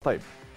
طيب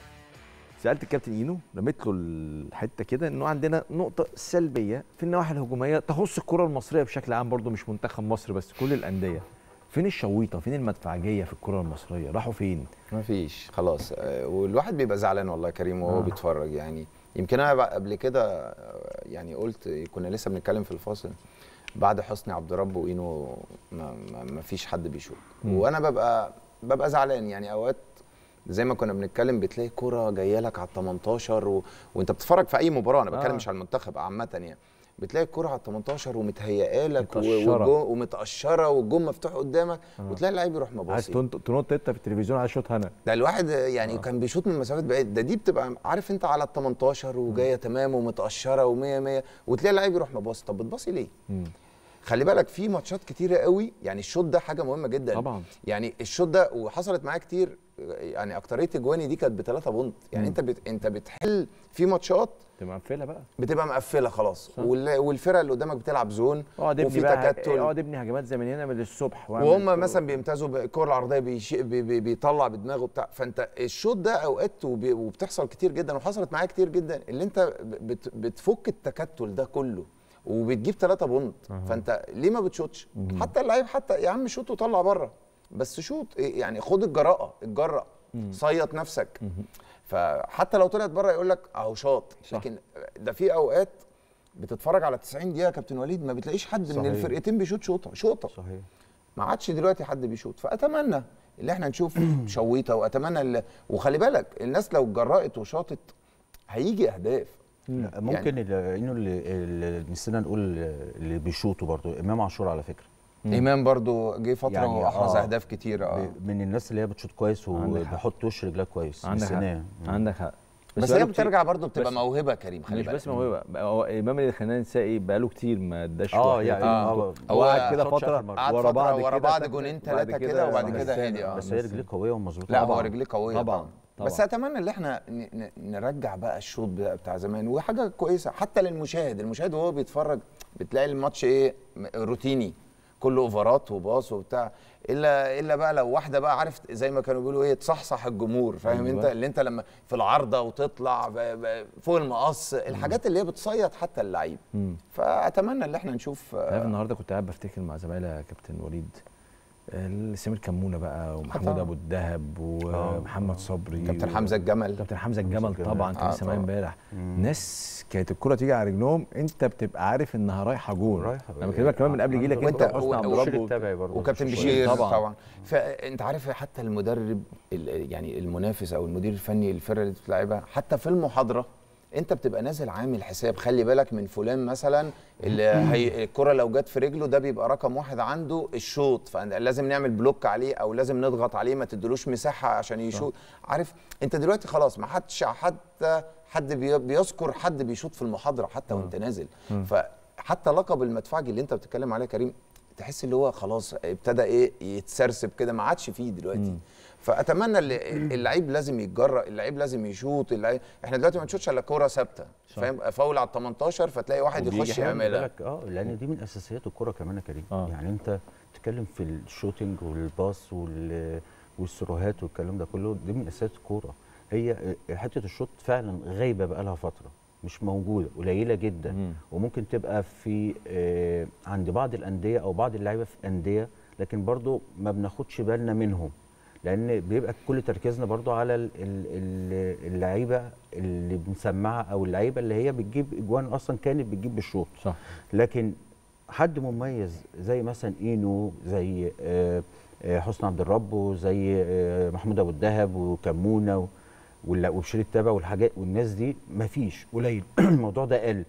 سالت الكابتن اينو رميت له الحته كده انه عندنا نقطه سلبيه في النواحي الهجوميه تخص الكره المصريه بشكل عام برضو مش منتخب مصر بس كل الانديه فين الشويطه فين المدفعجيه في الكره المصريه راحوا فين ما فيش خلاص آه، والواحد بيبقى زعلان والله يا كريم وهو آه. آه. بيتفرج يعني يمكن انا بقى قبل كده آه، يعني قلت كنا لسه بنتكلم في الفاصل بعد حسني عبد رب واينو ما, ما, ما فيش حد بيشوط مم. وانا ببقى ببقى زعلان يعني اوقات زي ما كنا بنتكلم بتلاقي كرة جايه لك على ال 18 و... وانت بتتفرج في اي مباراه انا بتكلم آه. مش على المنتخب عامه يعني بتلاقي الكرة على ال 18 ومتهيئه لك و- متقشرة. والجو- ومتقشره والجون مفتوح قدامك آه. وتلاقي اللعيب يروح عايز مباصي تنط- تنط انت في التلفزيون عايز شوط هنا ده الواحد يعني آه. آه. كان بيشوط من مسافات بعيد ده دي بتبقى عارف انت على ال 18 وجايه تمام ومتقشره و100 100 وتلاقي اللعيب يروح مباصي طب بتباصي ليه؟ مم. خلي بالك في ماتشات كتيره قوي يعني الشوط ده حاجه مهمه جدا طبعا يعني الشوط ده وحصلت معايا كتير يعني اكتريه اجواني دي كانت بثلاثه بونت يعني مم. انت بت... انت بتحل في ماتشات تبقى مقفله بقى بتبقى مقفله خلاص صح. وال... والفرقه اللي قدامك بتلعب زون اقعد ابني وفي بقى تكتل. اقعد ابني هجمات زي من هنا من الصبح واعمل وهم كل- مثلا بيمتازوا بالكره العرضيه بيشي بي بي بيطلع بدماغه بتاع فانت الشوط ده اوقات وبي وبتحصل كتير جدا وحصلت معايا كتير جدا اللي انت بت بت التكتل ده كله وبتجيب ثلاثة بونت أها. فانت ليه ما بتشوطش مهم. حتى اللعيب حتى يا عم شوط وطلع بره بس شوط إيه يعني خد الجراءه اتجرأ مم. صيط نفسك مهم. فحتى لو طلعت بره يقول لك اهو شاط صح. لكن ده في اوقات بتتفرج على 90 دقيقه يا كابتن وليد ما بتلاقيش حد صحيح. من الفرقتين بيشوط شوطه شوطه صحيح ما عادش دلوقتي حد بيشوط فاتمنى اللي احنا نشوف شويته واتمنى اللي وخلي بالك الناس لو اتجرأت وشاطت هيجي اهداف لا، ممكن يعني انه اللي, اللي نسينا نقول اللي بيشوطوا برضو امام عاشور على فكره مم. امام برضو جه فتره يعني واحرز آه. اهداف كتير اه ب- من الناس اللي هي بتشوط كويس عندك حق. وبيحط وش رجلها كويس عندك حق نسيناه. عندك حق بس, بقاله هي كتير- بترجع برضو بتبقى بس- موهبه يا كريم خلي مش بالك بس موهبه بقى هو امام اللي خلينا نسائي بقاله كتير ما اداش اه واحد يعني اتنين آه، بطولة. هو هو قعد كده شاطش فتره آخر مرة. قعد ورا فترة بعض ورا كده بعض تك- جونين بعد تلاتة كده وبعد كده مسانا. هادي، آه. بس هي رجليه قويه ومظبوطه لا هو طبعاً. رجليه قويه طبعاً. طبعا, طبعاً. بس اتمنى ان احنا ن- ن- نرجع بقى الشوط بتاع بتاع زمان وحاجه كويسه حتى للمشاهد المشاهد وهو بيتفرج بتلاقي الماتش ايه م- روتيني كله اوفرات وباص وبتاع الا الا بقى لو واحده بقى عارف زي ما كانوا بيقولوا ايه تصحصح الجمهور فاهم أيوة. انت اللي انت لما في العارضه وتطلع ب- ب- فوق المقص الحاجات اللي هي بتصيد حتى اللعيب مم. فاتمنى ان احنا نشوف عارف آه، النهارده كنت قاعد بفتكر مع زمايلي يا كابتن وليد آه، سمير كمونه بقى ومحمود طبعاً. ابو الدهب ومحمد صبري كابتن و- حمزه الجمل كابتن حمزه الجمل الجمل. طبعا كان آه، لسه معايا طبعاً. امبارح مم. ناس كانت الكره تيجي على رجلهم انت بتبقى عارف انها رايحه جون رايحة. انا بكلمك كمان من قبل جيلك انت وأنت- وحسني عبد و- الرب وشير و- التابعي برضه وكابتن مش بشير طبعاً. طبعا. طبعا فانت عارف حتى المدرب ال- يعني المنافس او المدير الفني للفرقه اللي بتلعبها حتى في المحاضره انت بتبقى نازل عامل حساب خلي بالك من فلان مثلا اللي هي الكره لو جت في رجله ده بيبقى رقم واحد عنده الشوط فلازم نعمل بلوك عليه او لازم نضغط عليه ما تدلوش مساحه عشان يشوط عارف انت دلوقتي خلاص ما حدش حتى حد بي- بيذكر حد بيشوط في المحاضره حتى وانت نازل فحتى لقب المدفعجي اللي انت بتتكلم عليه يا كريم تحس اللي هو خلاص ابتدى ايه يتسرسب كده ما عادش فيه دلوقتي فاتمنى اللي- اللعيب لازم يتجرأ اللعيب لازم يشوط اللعيب احنا دلوقتي ما نشوطش الا كوره ثابته صح. فاهم فاول على ال 18 فتلاقي واحد وبيجي يخش حلو، يعملها بالك اه لان دي من اساسيات الكره كمان يا كريم آه. يعني انت بتتكلم في الشوتينج والباص وال والسروهات والكلام ده كله دي من اساسيات الكوره هي حته الشوط فعلا غايبه بقى لها فتره مش موجوده قليله جدا مم. وممكن تبقى في آه عند بعض الانديه او بعض اللعيبه في انديه لكن برضو ما بناخدش بالنا منهم لان بيبقى كل تركيزنا برضو على ال- ال- ال- اللعيبه اللي بنسمعها او اللعيبه اللي هي بتجيب اجوان اصلا كانت بتجيب بالشوط صح لكن حد مميز زي مثلا اينو زي آه، آه، حسني عبد الرب وزي آه، محمود ابو الدهب وكمونه و- ولا- وبشير التابع والحاجات والناس دي مفيش قليل الموضوع ده قل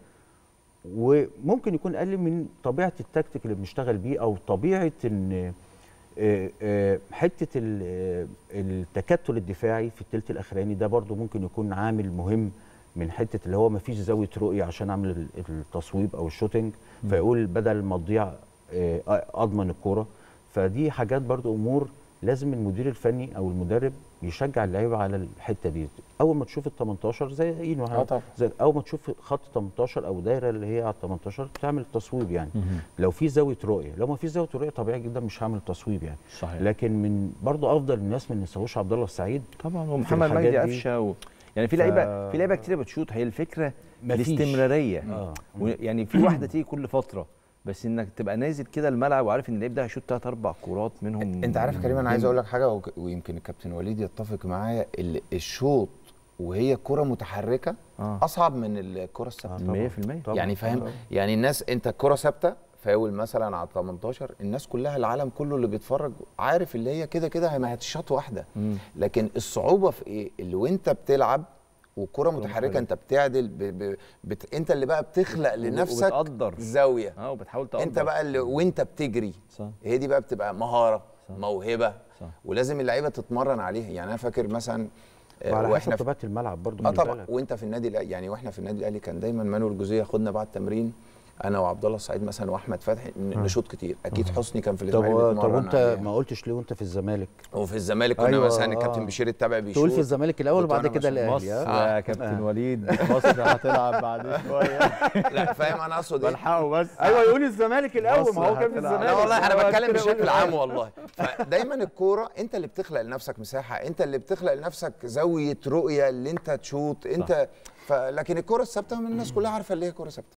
وممكن يكون قل من طبيعه التكتيك اللي بنشتغل بيه او طبيعه ان آه، آه، حته ال- آه، التكتل الدفاعي في الثلث الاخراني ده برضو ممكن يكون عامل مهم من حته اللي هو ما فيش زاويه رؤيه عشان اعمل ال- التصويب او الشوتنج فيقول بدل ما تضيع آه، اضمن الكوره فدي حاجات برضو امور لازم المدير الفني او المدرب يشجع اللعيبه على الحته دي اول ما تشوف ال 18 زي اينو اه طبعا زي اول ما تشوف خط 18 او دايره اللي هي على 18 تعمل تصويب يعني لو في زاويه رؤيه لو ما في زاويه رؤيه طبيعي جدا مش هعمل تصويب يعني صحيح لكن من برضو افضل الناس ما نساووش عبد الله السعيد طبعا ومحمد الحاجات مجدي دي. قفشه و... يعني في لعيبه في لعيبه كتير بتشوط هي الفكره مفيش. الاستمراريه آه. و- يعني في واحده تيجي كل فتره بس انك تبقى نازل كده الملعب وعارف ان اللعيب ده هيشوط ثلاث اربع كورات منهم انت عارف يا كريم انا عايز اقول لك حاجه وك- ويمكن الكابتن وليد يتفق معايا ال- الشوط وهي كره متحركه آه. اصعب من الكره الثابته 100% طبعاً. يعني فاهم طبعاً. يعني الناس انت الكره ثابته فاول مثلا على 18 الناس كلها العالم كله اللي بيتفرج عارف اللي هي كده كده هي ما هتشاط واحده مم. لكن الصعوبه في ايه اللي وانت بتلعب وكره متحركه متحركة. انت بتعدل ب... ب... بت... انت اللي بقى بتخلق لنفسك وبتقدر. زاويه اه وبتحاول تقدر انت بقى اللي وانت بتجري صح هي دي بقى بتبقى مهاره صح. موهبه صح. ولازم اللعيبه تتمرن عليها يعني انا فاكر مثلا آه، وعلى حسب واحنا في طبيعه الملعب برضو اه خلي طبعا بالك. وانت في النادي الأهلي- يعني واحنا في النادي الاهلي كان دايما مانويل جوزيه ياخدنا بعد التمرين انا وعبد الله السعيد مثلا واحمد فتحي ن- نشوط كتير اكيد حسني كان في طب الاسماعيلي هو- طب بيتمرن وانت عليها. ما قلتش ليه وانت في الزمالك وفي الزمالك كنا أيوة، مثلا آه. الكابتن بشير التابع بيشوط تقول في الزمالك الاول كنت وبعد وأنا كده مثلاً الاهلي مصر ها؟ يا كابتن وليد مصر هتلعب بعد شويه لا فاهم انا اقصد ايه بلحقه بس ايوه يقول الزمالك الاول ما هو مصر كان في هتلعب. الزمالك لا والله انا هو بتكلم كده بشكل يقول عام والله فدايما الكوره انت اللي بتخلق لنفسك مساحه انت اللي بتخلق لنفسك زاويه رؤيه اللي انت تشوط انت ف... لكن الكوره الثابته من الناس كلها عارفه اللي هي كوره ثابته